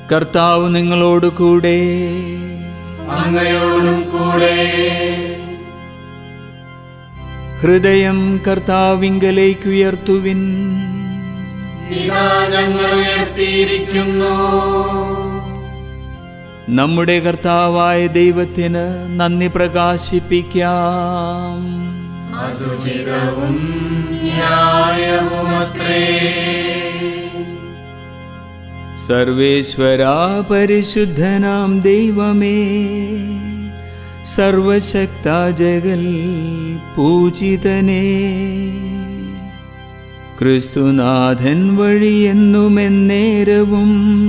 കർത്താവ് നിങ്ങളോട് കൂടെ അങ്ങയോടും കൂടെ ഹൃദയം കർത്താവിങ്കലേക്ക് ഉയർത്തുവിൻ ഇതാ ഞങ്ങൾ ഉയർത്തിയിരിക്കുന്നു നമ്മുടെ കർത്താവായ ദൈവത്തിന് നന്ദി പ്രകാശിപ്പിക്കാം അതുചിതവും ന്യായവുമത്രേ സർവേശ്വര പരിശുദ്ധനാം ദൈവമേ സർവശക്ത ജഗൽ പൂജിതനേ ക്രിസ്തുനാഥൻ വഴിയെന്നുമെന്നേരവും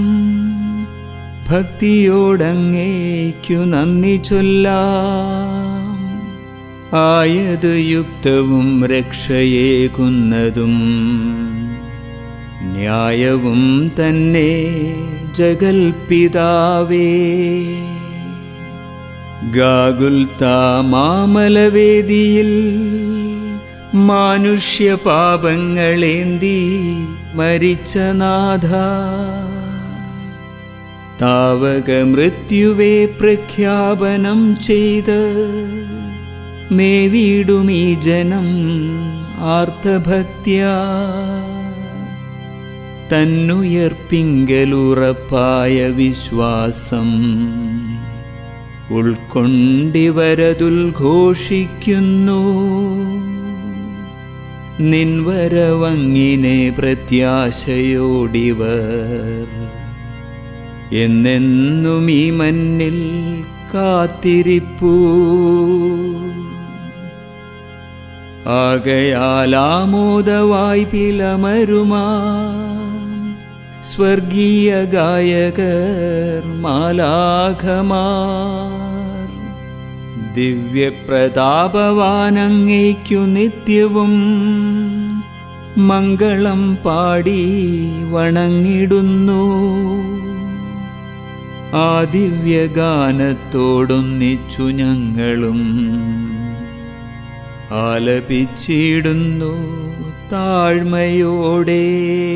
ഭക്തിയോടങ്ങേക്കു നന്ദി ചൊല്ലാം ആയത് യുക്തവും രക്ഷയേകുന്നതും ന്യായവും തന്നെ ജഗൽപിതാവേ ഗാഗുൽത്ത മാമലവേദിയിൽ മാനുഷ്യ പാപങ്ങളേന്തി മരിച്ച നാഥ താവക മൃത്യുവെ പ്രഖ്യാപനം ചെയ്ത് മേവിടുമീ ജനം ആർത്തഭക്ത്യാ തന്നുയർപ്പിങ്കലുറപ്പായ വിശ്വാസം ഉൾക്കൊണ്ടിവരതുൽഘോഷിക്കുന്നു നിൻവരവങ്ങിനെ പ്രത്യാശയോടിവർ എന്നെന്നും ഈ മണ്ണിൽ കാത്തിരിപ്പൂ ആകയാലാമോദവായി പിലമരുമാ സ്വർഗീയ ഗായകർ മാലാഖമാർ ദിവ്യപ്രതാപവാനങ്ങയ്ക്കു നിത്യവും മംഗളം പാടി വണങ്ങിടുന്നു ആ ദിവ്യഗാനത്തോടൊന്നിച്ചു ഞങ്ങളും ആലപിച്ചിടുന്നു താഴ്മയോടെ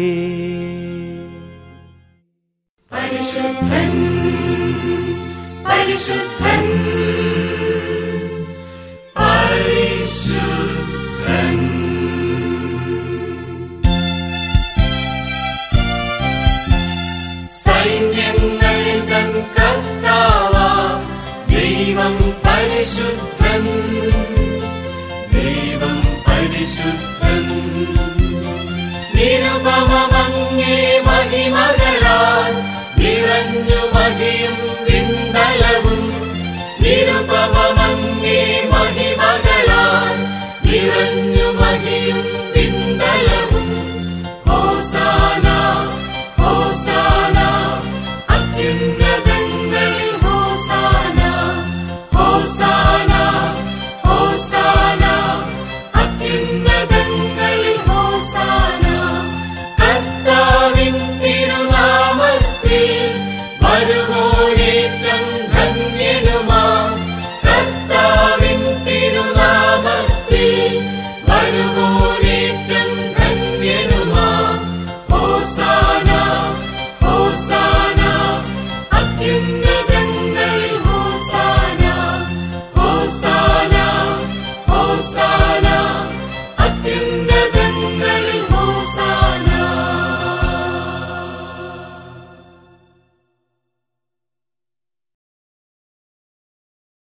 പരിശുദ്ധൻ പരിശുദ്ധൻ പരിശുദ്ധൻ സൈന്യങ്ങൾ തൻ കർത്താവ ദൈവം പരിശുദ്ധൻ